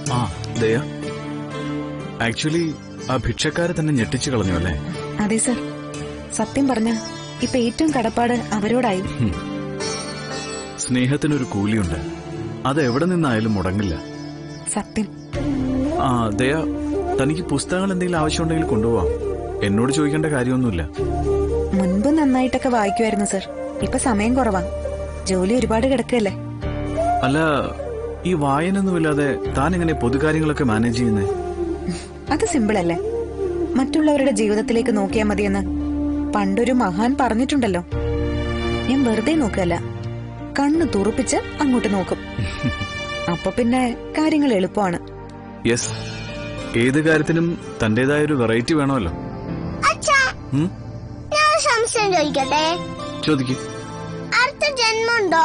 ആ ദയ ആക്ച്വലി ആ ഭിക്ഷക്കാരെ തന്നെ ഞെട്ടിച്ചു കളഞ്ഞു അല്ലേ അതെ സർ സത്യം പറഞ്ഞ ഇപ്പൊ ഏറ്റവും കടപ്പാട് അവരോടായി ഹും. സ്നേഹത്തിനൊരു കൂലിയുണ്ട് അത് എവിടെ നിന്നായാലും മുടങ്ങില്ല സത്യം ആ ദയ തനിക്ക് പുസ്തകങ്ങൾ എന്തെങ്കിലും ആവശ്യമുണ്ടെങ്കിൽ കൊണ്ടുപോവാം എന്നോട് ചോദിക്കേണ്ട കാര്യമൊന്നുമില്ല മുൻപ് നന്നായിട്ടൊക്കെ വായിക്കുമായിരുന്നു സർ ഇപ്പൊ സമയം കുറവാ ജോലി ഒരുപാട് കിടക്കല്ലേ അല്ല ഈ വായനൊന്നുമില്ലാതെ താൻ എങ്ങനെ പൊതുകാര്യങ്ങളൊക്കെ മാനേജ് ചെയ്യുന്നേ അത് സിമ്പിൾ അല്ലേ മറ്റുള്ളവരുടെ ജീവിതത്തിലേക്ക് നോക്കിയാൽ മതിയെന്ന് പണ്ടൊരു മഹാൻ പറഞ്ഞിട്ടുണ്ടല്ലോ ഞാൻ വെറുതെ നോക്കല്ല കണ്ണു തുറപ്പിച്ച് അങ്ങോട്ട് നോക്കും അപ്പൊ പിന്നെ കാര്യങ്ങൾ എളുപ്പമാണ് യെസ് ഏത് കാര്യത്തിനും തന്റേതായ ഒരു വെറൈറ്റി വേണമല്ലോ അച്ഛാ ഉം? ഞാൻ ഒരു സംശയം ചോദിക്കട്ടെ ചോദിക്ക് അടുത്ത ജന്മമുണ്ടോ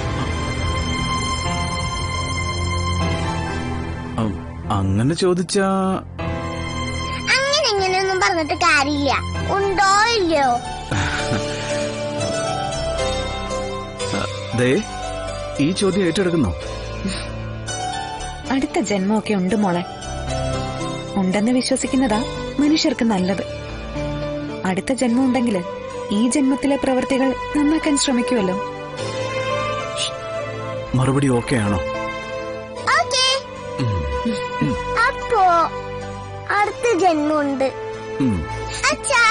അം, അങ്ങനെ ചോദിച്ചാ അങ്ങനെ ഇങ്ങനെയൊന്നും പറഞ്ഞിട്ട് കാര്യമില്ല ഉണ്ടോ ഇല്ലയോ ദേ ഈ ചോദ്യം ഏറ്റെടുക്കുന്നോ അടുത്ത ജന്മമൊക്കെ ഉണ്ട് മോളെ ഉണ്ടെന്ന് വിശ്വസിക്കുന്നതാ മനുഷ്യർക്ക് നല്ലത് അടുത്ത ജന്മം ഉണ്ടെങ്കിൽ ഈ ജന്മത്തിലെ പ്രവൃത്തികൾ നന്നാക്കാൻ ശ്രമിക്കുമല്ലോ മറുപടി ഓക്കെ ആണോ ഓക്കേ അപ്പോ അടുത്ത ജന്മമുണ്ട് ഉം. അച്ഛാ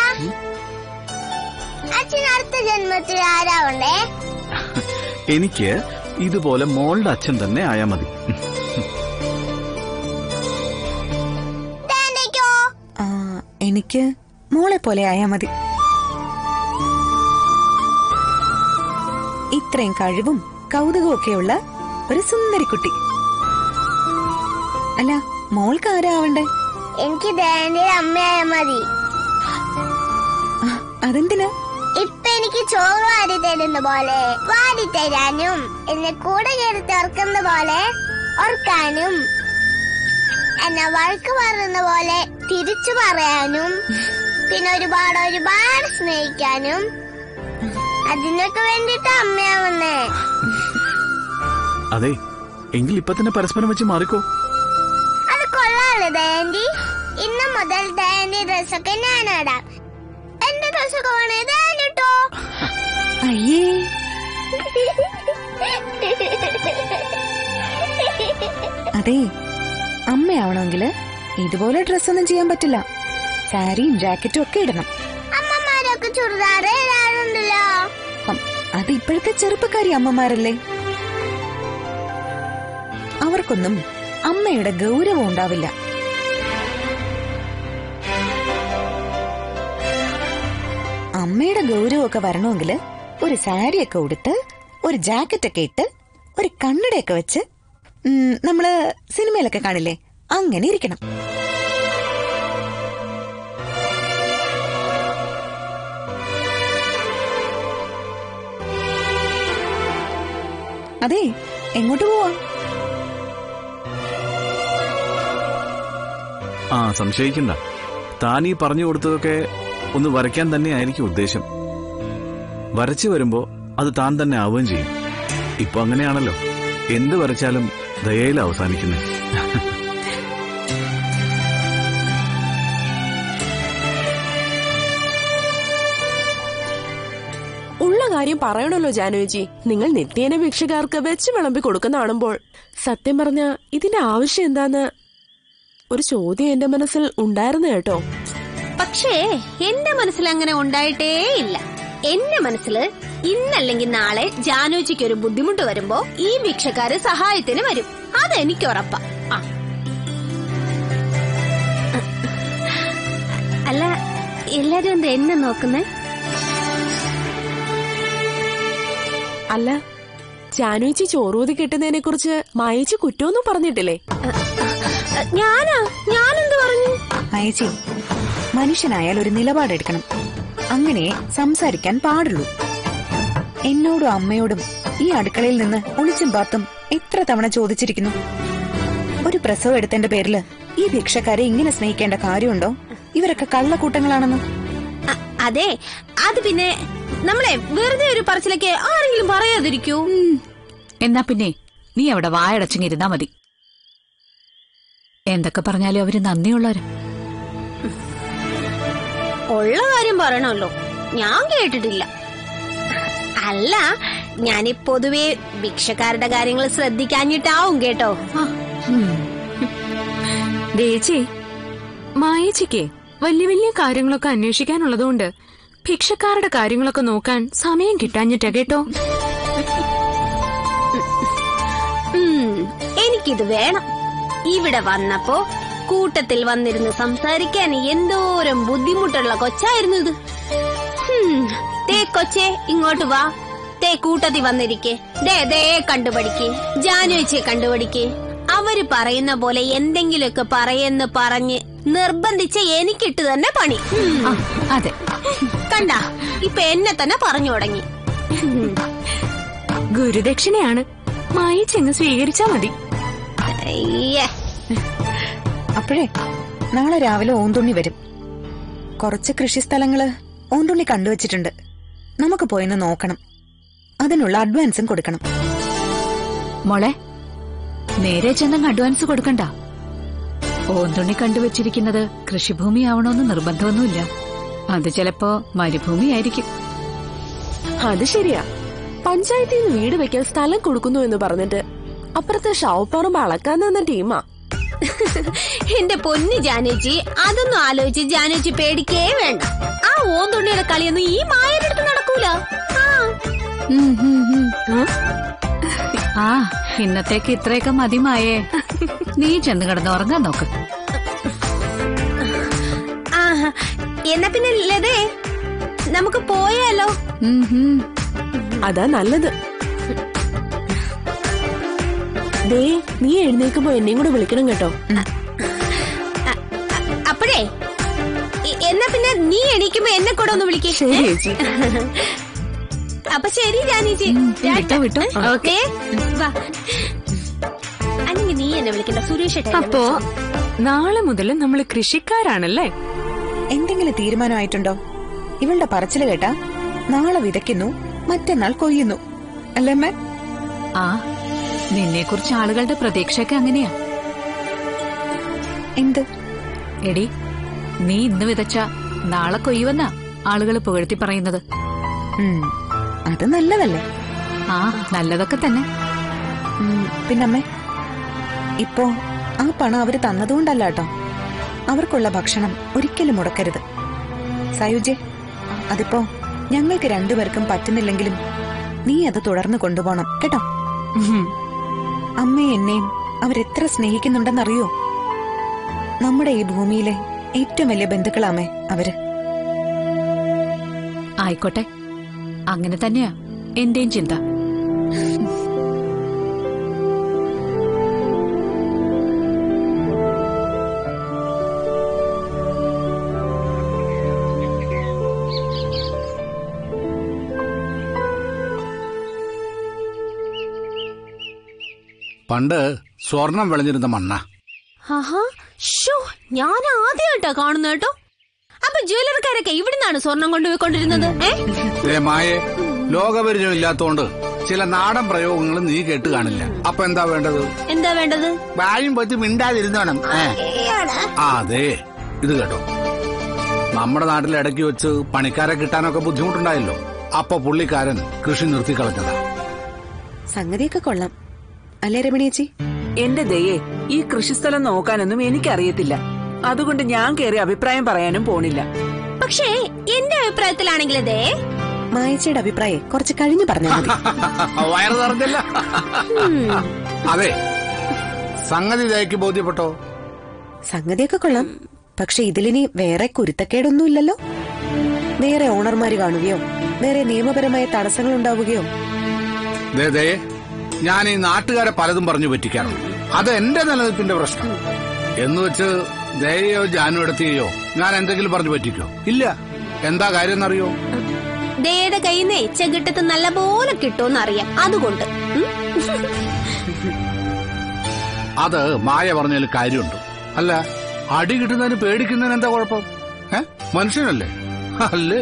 അച്ഛൻ അടുത്ത ജന്മത്തിൽ ആരാവണ്ടേ എനിക്ക് ഇതുപോലെ മോളുടെ അച്ഛൻ തന്നെ ആയാ മതി ഡാഡിക്കോ ആ, എനിക്ക് മോളെ പോലെ ആയാ മതി ഇത്രയും കഴിവും കൗതുകവും ഒക്കെയുള്ള ഒരു സുന്ദരിക്കുട്ടി അല്ല മോൾക്ക് ആരാ ആവണ്ടേ എനിക്ക് ഡാഡിയുടെ അമ്മയായ മതി ആ, അതെന്തിനാ ഇപ്പൊ എനിക്ക് ചോറ് വാരി തരുന്ന പോലെ വാരി തരാനും എന്നെ കൂടെ കയറി ഓർക്കുന്ന പോലെ ഓർക്കാനും എന്നെ വഴക്ക് പറയുന്ന പോലെ തിരിച്ചു പറയാനും പിന്നെ ഒരുപാട് ഒരുപാട് സ്നേഹിക്കാനും അതിനൊക്കെ വേണ്ടിട്ട് അമ്മയാവുന്നേ അതെ എങ്കിൽ ഇപ്പൊ തന്നെ പരസ്പരം വെച്ച് മാറിക്കോ അത് കൊള്ളാലോ ദയന്തി ഇന്ന് മുതൽ ദയന്തി ഡ്രസ്സൊക്കെ ഞാനിടാം എന്റെ ഡ്രസ്സൊക്കെ വേണേ ദയനിട്ടോ അയ്യേ അതെ അമ്മയാവണമെങ്കിൽ ഇതുപോലെ ഡ്രസ്സൊന്നും ചെയ്യാൻ പറ്റില്ല സാരിയും ജാക്കറ്റും ഒക്കെ ഇടണം അമ്മമാരൊക്കെ ചുരിദാറ് ഇടാറുണ്ടല്ലോ അം, അത് ഇപ്പോഴത്തെ ചെറുപ്പക്കാരി അമ്മമാരല്ലേ അവർക്കൊന്നും അമ്മയുടെ ഗൗരവം ഉണ്ടാവില്ല അമ്മയുടെ ഗൗരവമൊക്കെ വരണമെങ്കിൽ ഒരു സാരിയൊക്കെ ഉടുത്ത് ഒരു ജാക്കറ്റൊക്കെ ഇട്ട് ഒരു കണ്ണടയൊക്കെ വെച്ച് ഉം, നമ്മള് സിനിമയിലൊക്കെ കാണില്ലേ അങ്ങനെ ഇരിക്കണം അതെ എങ്ങോട്ട് പോവാ ആ സംശയിക്കണ്ട താൻ ഈ പറഞ്ഞു കൊടുത്തതൊക്കെ ഒന്ന് വരയ്ക്കാൻ തന്നെ ആയിരിക്കും ഉദ്ദേശം വരച്ചു വരുമ്പോ അത് താൻ തന്നെ ആവുകയും ചെയ്യും ഇപ്പൊ അങ്ങനെയാണല്ലോ എന്ത് വരച്ചാലും ദയയിൽ അവസാനിക്കുന്നത് ഉള്ള കാര്യം പറയണല്ലോ ജാനുജി നിങ്ങൾ നിത്യേന ഭിക്ഷക്കാർക്ക് വെച്ച് വിളമ്പി കൊടുക്കുന്ന കാണുമ്പോൾ സത്യം പറഞ്ഞ ഇതിന്റെ ആവശ്യം എന്താന്ന് ഒരു ചോദ്യം എന്റെ മനസ്സിൽ ഉണ്ടായിരുന്നു കേട്ടോ പക്ഷേ എന്റെ മനസ്സിൽ അങ്ങനെ ഉണ്ടായിട്ടേ ഇല്ല എന്റെ മനസ്സില് ഇന്നല്ലെങ്കിൽ നാളെ ജാനോജിക്ക് ഒരു ബുദ്ധിമുട്ട് വരുമ്പോ ഈ ഭിക്ഷക്കാര് സഹായത്തിന് വരും അതെനിക്ക് ഉറപ്പാ ആ. അല്ല എല്ലാരും എന്താ എന്നെ നോക്കുന്നേ അല്ല ജാനുജി ചോറൂതി കിട്ടുന്നതിനെ കുറിച്ച് മായച്ചി കുറ്റമൊന്നും പറഞ്ഞിട്ടില്ലേ ഞാനാ ഞാനെന്ത് പറഞ്ഞു അയച്ചി മനുഷ്യനായാൽ ഒരു നിലപാടെടുക്കണം അങ്ങനെ സംസാരിക്കാൻ പാടുള്ളൂ എന്നോടും അമ്മയോടും ഈ അടുക്കളയിൽ നിന്ന് ഒളിച്ചും പാത്തും എത്ര തവണ ചോദിച്ചിരിക്കുന്നു ഒരു പ്രസവം എടുത്തതിന്റെ പേരില് ഈ ഭിക്ഷക്കാരെ ഇങ്ങനെ സ്നേഹിക്കേണ്ട കാര്യമുണ്ടോ ഇവരൊക്കെ കള്ളക്കൂട്ടങ്ങളാണെന്ന് അ- അതെ അത് പിന്നെ നമ്മളെ വെറുതെ ഒരു പറച്ചിലൊക്കെ ആരെങ്കിലും പറയാതിരിക്കൂ എന്നാ പിന്നെ നീ അവിടെ വായടച്ചിങ്ങിരുന്നാ മതി എന്തൊക്കെ പറഞ്ഞാലും അവര് നന്ദിയുള്ളവരാ ഉള്ള കാര്യം പറയണമല്ലോ ഞാൻ കേട്ടിട്ടില്ല അല്ല ഞാനീ പൊതുവെ ഭിക്ഷക്കാരുടെ കാര്യങ്ങൾ ശ്രദ്ധിക്കാഞ്ഞിട്ടാവും കേട്ടോ ദേച്ചി മായേച്ചിക്ക് വലിയ വലിയ കാര്യങ്ങളൊക്കെ അന്വേഷിക്കാനുള്ളതുകൊണ്ട് ഭിക്ഷക്കാരുടെ കാര്യങ്ങളൊക്കെ നോക്കാൻ സമയം കിട്ടാഞ്ഞിട്ടാ കേട്ടോ ഉം, എനിക്കിത് വേണം ഇവിടെ വന്നപ്പോ കൂട്ടത്തിൽ വന്നിരുന്ന് സംസാരിക്കാൻ എന്തോരം ബുദ്ധിമുട്ടുള്ള കൊച്ചായിരുന്നു ഇത് ഹും, ദേ കൊച്ചേ ഇങ്ങോട്ട് വാ ദേ കൂട്ടത്തിൽ വന്നിരിക്കെ ദേ ദേ കണ്ടുപഠിക്ക് ജാനുവച്ചെ കണ്ടുപഠിക്ക് അവര് പറയുന്ന പോലെ എന്തെങ്കിലുമൊക്കെ പറയെന്ന് പറഞ്ഞ് നിർബന്ധിച്ച് എനിക്കിട്ട് തന്നെ പണി ഉം. ആ, അതെ കണ്ട ഇപ്പൊ എന്നെ തന്നെ പറഞ്ഞു തുടങ്ങി ഗുരുദക്ഷിണയാണ് മായേച്ചെങ്ങ് സ്വീകരിച്ചാ മതി അയ്യേ അപ്പോഴേ നാളെ രാവിലെ ഓന്തുണ്ണി വരും കുറച്ച് കൃഷിസ്ഥലങ്ങള് ഓന്തുണ്ണി കണ്ടുവച്ചിട്ടുണ്ട് നമുക്ക് പോയിന്ന് നോക്കണം അതിനുള്ള അഡ്വാൻസും കൊടുക്കണം മോളെ നേരെ ചെന്നങ്ങ് അഡ്വാൻസ് കൊടുക്കണ്ട ഓന്തുണി കണ്ടുവച്ചിരിക്കുന്നത് കൃഷിഭൂമി ആവണമെന്ന് നിർബന്ധമൊന്നുമില്ല അത് ചിലപ്പോ മരുഭൂമിയായിരിക്കും അത് ശരിയാ പഞ്ചായത്തിൽ നിന്ന് വീട് വെക്കാൻ സ്ഥലം കൊടുക്കുന്നു എന്ന് പറഞ്ഞിട്ട് അപ്പുറത്തെ ഷാവുപ്പറമ്പ് അളക്കാൻ നിന്ന ടീമാ എന്റെ പൊന്നു ജാനേച്ചി അതൊന്നും ആലോചിച്ച് ജാനേച്ചി പേടിക്കേ വേണ്ട ആ ഓന്തുണ്ണിയുടെ കളിയൊന്നും ഈ മായയുടെ അടുത്ത് നടക്കൂല ആ. ഉം, ഉം, ഉം. ആ ഇന്നത്തേക്ക് ഇത്രയൊക്കെ മതിമായേ നീ ചെന്ന് കിടന്ന് ഉറങ്ങാൻ നോക്ക് ആഹാ. എന്നാ പിന്നെ ലതേ നമുക്ക് പോയാലോ ഉം, ഉം. അതാ നല്ലത് ദേ നീ എഴുന്നേക്കുമ്പോ എന്നെയും കൂടെ വിളിക്കണം കേട്ടോ അപ്പോഴേ എ- എന്നാ പിന്നെ നീ എണീക്കുമ്പോ എന്നെ കൂടെ ഒന്ന് വിളിക്കേ ശരി ചേച്ചി അപ്പൊ ശരി ജാനേച്ചി വിട്ടോ, വിട്ടോ. ഓക്കെ വാ അല്ലെങ്കിൽ നീ എന്നെ വിളിക്കണ്ട സുരേഷ് ഏട്ടാ എന്നെ അപ്പോ നാളെ മുതൽ നമ്മൾ കൃഷിക്കാരാണല്ലേ എന്തെങ്കിലും തീരുമാനമായിട്ടുണ്ടോ ഇവളുടെ പറച്ചില് കേട്ടാ നാളെ വിതയ്ക്കുന്നു മറ്റന്നാൾ കൊയ്യുന്നു അല്ലേ അമ്മേ ആ നിന്നെ കുറിച്ച് ആളുകളുടെ പ്രതീക്ഷയൊക്കെ അങ്ങനെയാ എന്ത് എടി നീ ഇന്ന് വിതച്ച നാളെ കൊയ്യുവെന്ന ആളുകൾ പുകഴ്ത്തി പറയുന്നത് ഉം, അത് നല്ലതല്ലേ ആ നല്ലതൊക്കെ തന്നെ ഉം, പിന്നമ്മേ ഇപ്പോ ആ പണം അവര് തന്നതുകൊണ്ടല്ല കേട്ടോ അവർക്കുള്ള ഭക്ഷണം ഒരിക്കലും മുടക്കരുത് സയുജെ അതിപ്പോ ഞങ്ങൾക്ക് രണ്ടുപേർക്കും പറ്റുന്നില്ലെങ്കിലും നീ അത് തുടർന്ന് കൊണ്ടുപോണം കേട്ടോ ഉം. അമ്മയും എന്നെയും അവരെത്ര സ്നേഹിക്കുന്നുണ്ടെന്നറിയോ നമ്മുടെ ഈ ഭൂമിയിലെ ഏറ്റവും വലിയ ബന്ധുക്കളാമേ അവര് ആയിക്കോട്ടെ അങ്ങനെ തന്നെയാ എന്റെയും ചിന്ത പണ്ട് സ്വർണം വിളഞ്ഞിരുന്ന മണ്ണ ആഹാ ഷോ ഞാൻ ആദ്യമായിട്ടാ കാണുന്ന കേട്ടോ അപ്പൊ ജ്വല്ലറിക്കാരൊക്കെ ഇവിടുന്നാണ് സ്വർണം കൊണ്ടുപോയിക്കൊണ്ടിരുന്നത് ഏ മായെ ലോകപരിചയം ഇല്ലാത്തോണ്ട് ചില നാടൻ പ്രയോഗങ്ങൾ നീ കേട്ട് കാണില്ല അപ്പൊ എന്താ വേണ്ടത് എന്താ വേണ്ടത് വായും പറ്റി മിണ്ടാതിരുന്നോണം ഏ. ഏയാണ്? ആ അതെ ഇത് കേട്ടോ നമ്മുടെ നാട്ടിൽ ഇടയ്ക്ക് വെച്ച് പണിക്കാരെ കിട്ടാനൊക്കെ ബുദ്ധിമുട്ടുണ്ടായല്ലോ അപ്പൊ പുള്ളിക്കാരൻ കൃഷി നിർത്തിക്കളഞ്ഞതാ സംഗതിയൊക്കെ കൊള്ളാം അല്ലേ രമണിയേച്ചി എന്റെ ദയെ ഈ കൃഷിസ്ഥലം നോക്കാനൊന്നും എനിക്കറിയത്തില്ല അതുകൊണ്ട് ഞാൻ കയറി അഭിപ്രായം പറയാനും പോണില്ല പക്ഷേ എന്റെ അഭിപ്രായത്തിലാണെങ്കിൽ ദേ മായച്ചയുടെ അഭിപ്രായം കുറച്ച് കഴിഞ്ഞു പറഞ്ഞാൽ മതി വയറ് നിറഞ്ഞല്ല അതെ സംഗതി ദയക്ക് ബോധ്യപ്പെട്ടോ സംഗതിയൊക്കെ കൊള്ളാം പക്ഷെ ഇതിലിനി വേറെ കുരുത്തക്കേടൊന്നുമില്ലല്ലോ വേറെ ഓണർമാര് കാണുകയോ വേറെ നിയമപരമായ തടസ്സങ്ങൾ ഉണ്ടാവുകയോ ദേ ദേ ഞാൻ ഈ നാട്ടുകാരെ പലതും പറഞ്ഞു പറ്റിക്കാറുണ്ട് അത് എന്റെ നിലനിൽപ്പിന്റെ പ്രശ്നം എന്ന് വെച്ച് ദയയോ ജാനു എടുത്തിയോ ഞാൻ എന്തെങ്കിലും പറഞ്ഞു പറ്റിക്കോ ഇല്ല എന്താ കാര്യം എന്നറിയോ ദയുടെ കയ്യിൽ നിന്ന് ചെകിട്ടത്ത് നല്ലപോലെ കിട്ടുമെന്ന് അറിയാം അതുകൊണ്ട് ഉം? അത് മായ പറഞ്ഞതിൽ കാര്യമുണ്ട് അല്ല അടി കിട്ടുന്നതിന് പേടിക്കുന്നതിന് എന്താ കുഴപ്പം ഏ മനുഷ്യനല്ലേ അല്ലേ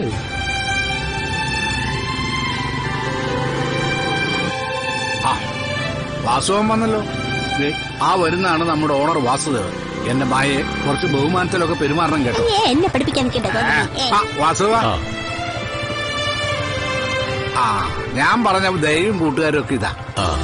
ആ വാസുവൻ വന്നല്ലോ ദേ, ആ വരുന്നതാണ് നമ്മുടെ ഓണർ വാസുദേവൻ എന്റെ മായെ കുറച്ച് ബഹുമാനത്തിലൊക്കെ പെരുമാറണം കേട്ടോ ഏ എന്നെ പഠിപ്പിക്കാൻ കേട്ടോ ആ, വാസുവ ആ ഞാൻ പറഞ്ഞ ദയവും കൂട്ടുകാരും ഒക്കെ ഇതാ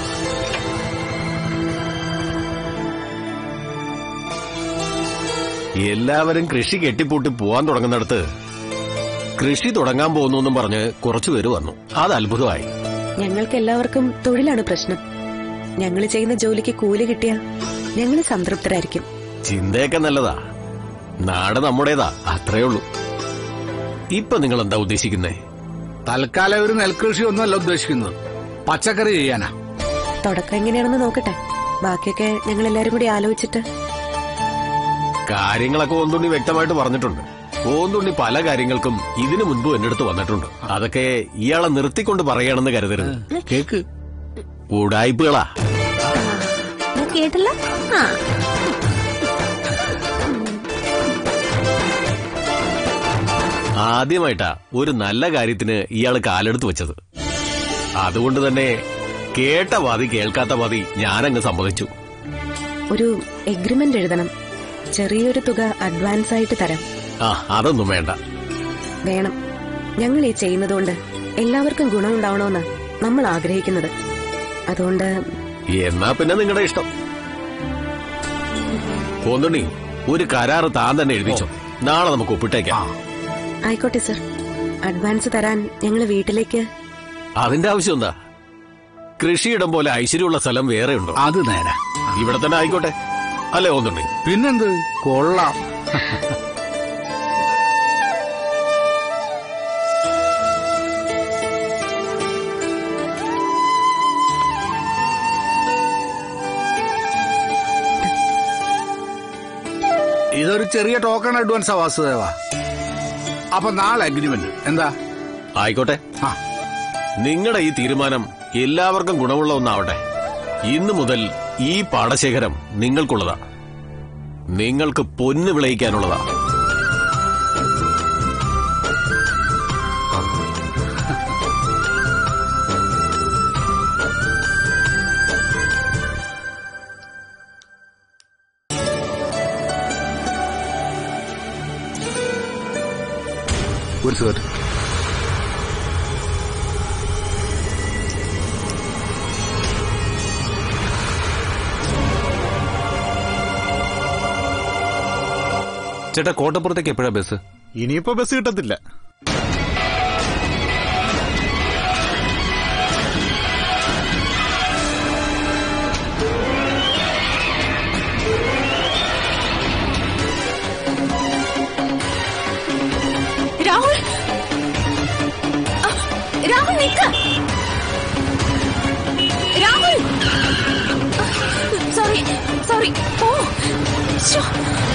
എല്ലാവരും കൃഷി കെട്ടിപ്പൂട്ടി പോവാൻ തുടങ്ങുന്നിടത്ത് കൃഷി തുടങ്ങാൻ പോകുന്നു എന്നും പറഞ്ഞ് കുറച്ചുപേര് വന്നു അത് അത്ഭുതമായി ഞങ്ങൾക്ക് എല്ലാവർക്കും തൊഴിലാണ് പ്രശ്നം ഞങ്ങൾ ചെയ്യുന്ന ജോലിക്ക് കൂലി കിട്ടിയാ ഞങ്ങൾ സംതൃപ്തരായിരിക്കും ചിന്തയൊക്കെ നല്ലതാ നാട് നമ്മുടേതാ അത്രേ ഉള്ളൂ ഇപ്പൊ നിങ്ങൾ എന്താ ഉദ്ദേശിക്കുന്നേ തൽക്കാലം ഒരു നെൽകൃഷി ഒന്നുമല്ല ഉദ്ദേശിക്കുന്നത് പച്ചക്കറി ചെയ്യാനാ തുടക്കം എങ്ങനെയാണെന്ന് നോക്കട്ടെ ബാക്കിയൊക്കെ ഞങ്ങൾ എല്ലാരും കൂടി ആലോചിച്ചിട്ട് കാര്യങ്ങളൊക്കെ ഓന്തുണ്ണി വ്യക്തമായിട്ട് പറഞ്ഞിട്ടുണ്ട് ഓന്തുണ്ണി പല കാര്യങ്ങൾക്കും ഇതിനു മുൻപ് എന്റെ അടുത്ത് വന്നിട്ടുണ്ട് അതൊക്കെ ഇയാളെ നിർത്തിക്കൊണ്ട് പറയണമെന്ന് കരുതരുത് കേക്ക് ഉടായ്പകളാ ഞാൻ കേട്ടില്ല ആ ആദ്യമായിട്ടാ ഒരു നല്ല കാര്യത്തിന് ഇയാൾ കാലെടുത്ത് വെച്ചത് അതുകൊണ്ട് തന്നെ കേട്ട വാതി കേൾക്കാത്ത വാതി ഞാനങ്ങ് സമ്മതിച്ചു ഒരു എഗ്രിമെന്റ് എഴുതണം ചെറിയൊരു തുക അഡ്വാൻസ് ആയിട്ട് തരാം ആ അതൊന്നും വേണ്ട വേണം ഞങ്ങൾ ഈ ചെയ്യുന്നതുകൊണ്ട് എല്ലാവർക്കും ഗുണമുണ്ടാവണമെന്ന് നമ്മൾ ആഗ്രഹിക്കുന്നത് അതുകൊണ്ട് എന്നാ പിന്നെ നിങ്ങളുടെ ഇഷ്ടം പോന്നുണ്ണി ഒരു കരാറ് താൻ തന്നെ എഴുതിച്ചോ നാളെ നമുക്ക് ഒപ്പിട്ടേക്കാം ആയിക്കോട്ടെ സർ അഡ്വാൻസ് തരാൻ ഞങ്ങൾ വീട്ടിലേക്ക് അതിന്റെ ആവശ്യം എന്താ കൃഷിയിടം പോലെ ഐശ്വര്യമുള്ള സ്ഥലം വേറെ ഉണ്ടോ അത് നേരെ ഇവിടെ തന്നെ ആയിക്കോട്ടെ അല്ലേ ഓന്നുണ്ണി പിന്നെന്ത് കൊള്ളാം ഇതൊരു ചെറിയ ടോക്കൺ അഡ്വാൻസാ വാസുദേവ അപ്പൊ നാളെ അഗ്രിമെന്റ് എന്താ ആയിക്കോട്ടെ ആ നിങ്ങളുടെ ഈ തീരുമാനം എല്ലാവർക്കും ഗുണമുള്ള ഒന്നാവട്ടെ ഇന്നു മുതൽ ഈ പാടശേഖരം നിങ്ങൾക്കുള്ളതാ നിങ്ങൾക്ക് പൊന്ന് വിളയിക്കാനുള്ളതാ ഒരു സിഗരറ്റ് ചേട്ടാ കോട്ടപ്പുറത്തേക്ക് എപ്പോഴാ ബസ് ഇനിയിപ്പോ ബസ് കിട്ടത്തില്ല രാഹുൽ ആ, രാഹുൽ നിൽക്ക രാഹുൽ സോറി സോറി ഓ ശ്ശോ.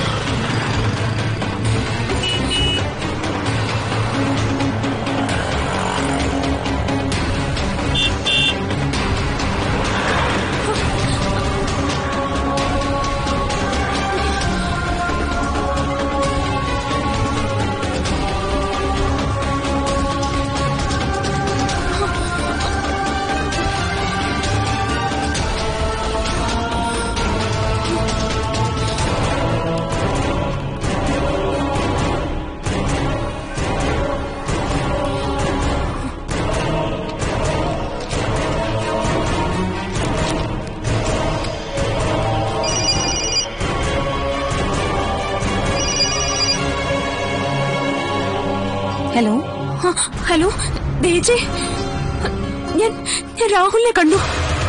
ഹലോ ആ, ഹലോ ദേജെ ഞാൻ ഞാൻ രാഹുലിനെ കണ്ടു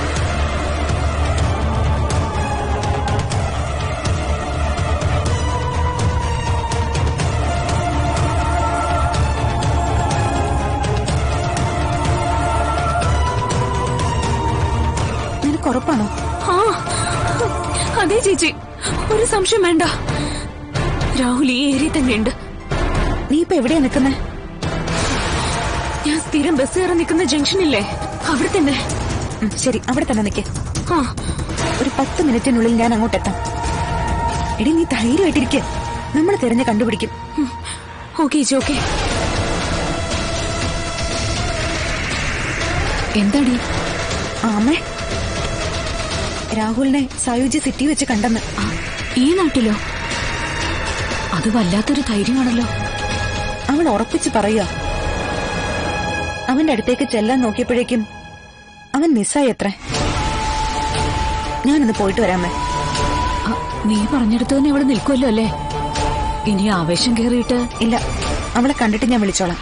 നിനക്ക് ഉറപ്പാണോ ആ അതെ ചേച്ചി ഒരു സംശയം വേണ്ട രാഹുൽ ഈ ഏരിയ തന്നെയുണ്ട് നീ ഇപ്പൊ എവിടെയാ നിൽക്കുന്നേ ഞാൻ സ്ഥിരം ബസ് കയറി നിൽക്കുന്ന ജംഗ്ഷനില്ലേ അവിടെ തന്നെ ശരി അവിടെ തന്നെ നിൽക്കേ ആ ഒരു പത്ത് മിനിറ്റിനുള്ളിൽ ഞാൻ അങ്ങോട്ട് എത്താം എടി നീ ധൈര്യമായിട്ടിരിക്കെ നമ്മൾ തിരഞ്ഞ് കണ്ടുപിടിക്കും ഓക്കെ ചേച്ചി ഓക്കെ എന്താടി ആ, അമ്മേ രാഹുലിനെ സായുജി സിറ്റി വെച്ച് കണ്ടെന്ന് ഈ നാട്ടിലോ അത് വല്ലാത്തൊരു ധൈര്യമാണല്ലോ അവൾ ഉറപ്പിച്ച് പറയുക അവന്റെ അടുത്തേക്ക് ചെല്ലാൻ നോക്കിയപ്പോഴേക്കും അവൻ മിസ്സായി എത്ര ഞാനൊന്ന് പോയിട്ട് വരാമേ ആ, നീ പറഞ്ഞെടുത്ത് തന്നെ ഇവിടെ നിൽക്കുമല്ലോ അല്ലേ ഇനി ആവേശം കേറിയിട്ട് ഇല്ല അവളെ കണ്ടിട്ട് ഞാൻ വിളിച്ചോളാം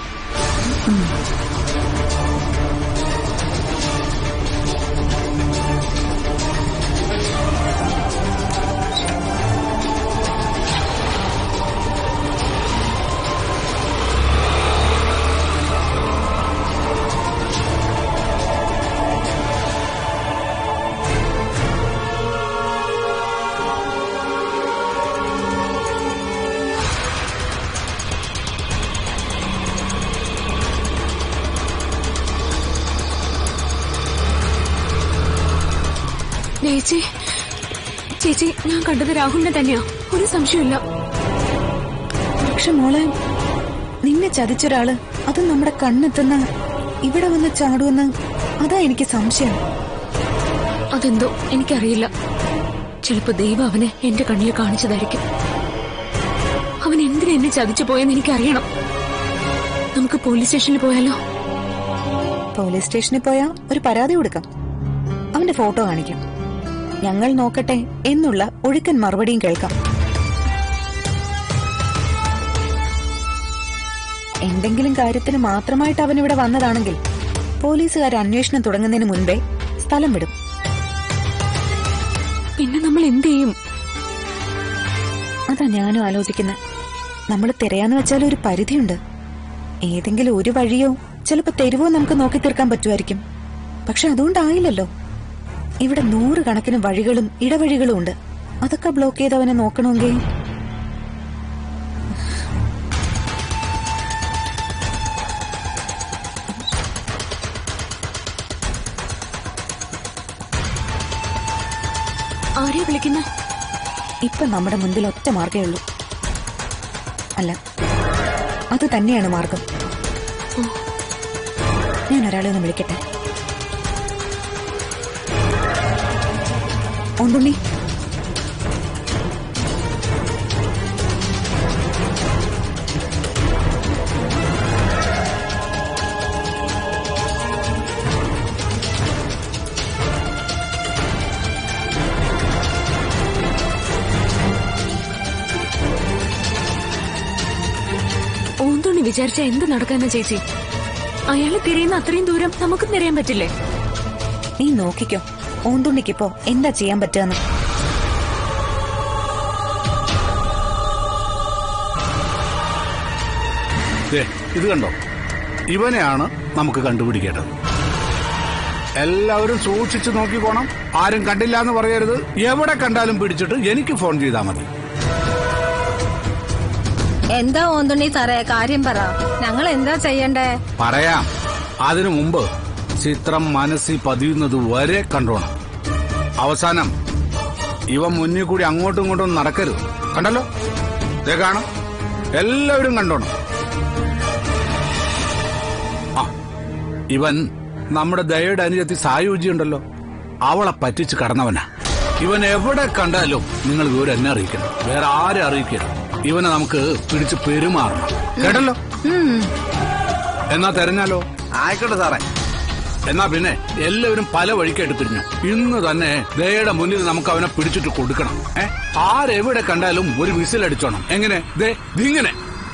ചേച്ചി ചേച്ചി ഞാൻ കണ്ടത് രാഹുലിനെ തന്നെയാ ഒരു സംശയമില്ല പക്ഷെ മോളെ നിന്നെ ചതിച്ചൊരാള് അത് നമ്മുടെ കണ്ണെത്തുന്ന ഇവിടെ വന്ന് ചാടുമെന്ന് അതാ എനിക്ക് സംശയം അതെന്തോ എനിക്കറിയില്ല ചിലപ്പോ ദൈവം അവനെ എന്റെ കണ്ണിൽ കാണിച്ചതായിരിക്കും അവൻ എന്തിനാ എന്നെ ചതിച്ചു പോയെന്ന് എനിക്കറിയണം നമുക്ക് പോലീസ് സ്റ്റേഷനിൽ പോയാലോ പോലീസ് സ്റ്റേഷനിൽ പോയാ ഒരു പരാതി കൊടുക്കാം അവന്റെ ഫോട്ടോ കാണിക്കാം ഞങ്ങൾ നോക്കട്ടെ എന്നുള്ള ഒഴുക്കൻ മറുപടിയും കേൾക്കാം എന്തെങ്കിലും കാര്യത്തിന് മാത്രമായിട്ട് അവൻ ഇവിടെ വന്നതാണെങ്കിൽ പോലീസുകാർ അന്വേഷണം തുടങ്ങുന്നതിന് മുൻപേ സ്ഥലം വിടും പിന്നെ നമ്മൾ എന്ത് ചെയ്യും അതാ ഞാനും ആലോചിക്കുന്നത് നമ്മൾ തിരയാന്ന് വെച്ചാൽ ഒരു പരിധിയുണ്ട് ഏതെങ്കിലും ഒരു വഴിയോ ചിലപ്പോ തെരുവോ നമുക്ക് നോക്കി തീർക്കാൻ പറ്റുമായിരിക്കും പക്ഷെ അതുകൊണ്ടായില്ലല്ലോ ഇവിടെ നൂറുകണക്കിന് വഴികളും ഇടവഴികളും ഉണ്ട് അതൊക്കെ ബ്ലോക്ക് ചെയ്തവനെ നോക്കണമെങ്കിൽ ആരെയാ വിളിക്കുന്ന ഇപ്പൊ നമ്മുടെ മുൻപിൽ ഒറ്റ മാർഗേ ഉള്ളൂ അല്ല അത് തന്നെയാണ് മാർഗം ഞാൻ ഒരാളെ ഒന്ന് വിളിക്കട്ടെ ഓന്തുണ്ണി ഓന്തോണി വിചാരിച്ച എന്ത് നടക്കാനാ ചേച്ചി അയാളെ തിരയുന്ന അത്രയും ദൂരം നമുക്കും തിരയാൻ പറ്റില്ലേ നീ നോക്കിക്കോ ഓന്തുണ്ണിക്കിപ്പോ എന്താ ചെയ്യാൻ പറ്റുകയെന്ന് ദേ, ഇത് കണ്ടോ ഇവനെയാണ് നമുക്ക് കണ്ടുപിടിക്കേണ്ടത് എല്ലാവരും സൂക്ഷിച്ചു നോക്കിക്കോണം ആരും കണ്ടില്ല എന്ന് പറയരുത് എവിടെ കണ്ടാലും പിടിച്ചിട്ട് എനിക്ക് ഫോൺ ചെയ്താൽ മതി എന്താ ഓന്തുണ്ണി സാറേ കാര്യം പറ ഞങ്ങൾ എന്താ ചെയ്യണ്ടേ പറയാം അതിനു മുമ്പ് ചിത്രം മനസ്സിൽ പതിയുന്നത് വരെ കണ്ടോണം അവസാനം ഇവ മുന്നിൽ കൂടി അങ്ങോട്ടും ഇങ്ങോട്ടും നടക്കരുത് കണ്ടല്ലോ ദേ കാണാം എല്ലാവരും കണ്ടോണം ആ ഇവൻ നമ്മുടെ ദയയുടെ അനുജത്തി സായുജി ഉണ്ടല്ലോ അവളെ പറ്റിച്ച് കടന്നവനാ ഇവൻ എവിടെ കണ്ടാലും നിങ്ങൾ വിവരം എന്നെ അറിയിക്കണം വേറെ ആരെ അറിയിക്കണം ഇവനെ നമുക്ക് പിടിച്ച് പെരുമാറണം കേട്ടല്ലോ എന്നാ തെരഞ്ഞാലോ ആയിക്കോട്ടെ സാറേ എന്നാ പിന്നെ എല്ലാവരും പല വഴിക്കായിട്ട് തിരിഞ്ഞു ഇന്ന് തന്നെ ദയയുടെ മുന്നിൽ നമുക്ക് അവനെ പിടിച്ചിട്ട് കൊടുക്കണം ഏ ആരെവിടെ കണ്ടാലും ഒരു വിസിൽ അടിച്ചോണം എങ്ങനെ ദേ ഇതിങ്ങനെ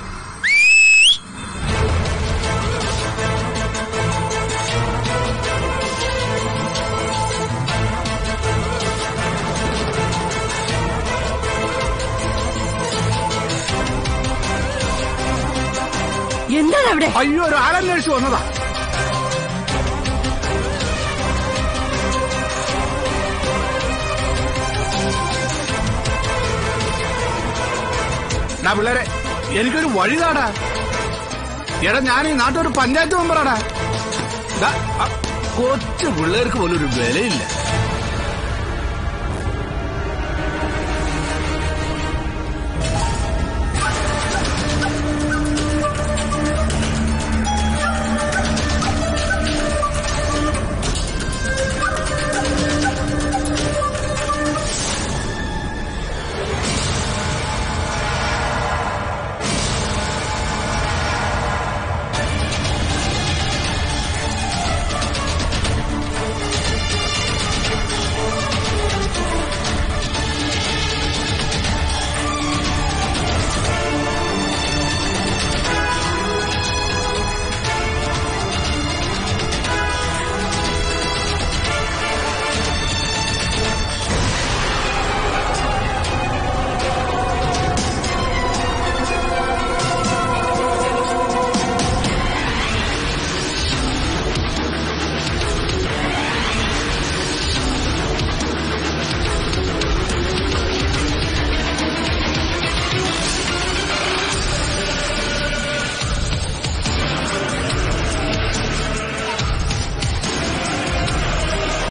എന്താണ് അവിടെ അയ്യോ ഒരു ആളന്വേഷിച്ച് വന്നതാ ഡാ പിള്ളേരെ എനിക്കൊരു വഴി താടാ എടാ ഞാൻ ഈ നാട്ടൊരു പഞ്ചായത്ത് മെമ്പറാടാ ദാ, ആ, കൊച്ചു പിള്ളേർക്ക് പോലും ഒരു വിലയില്ല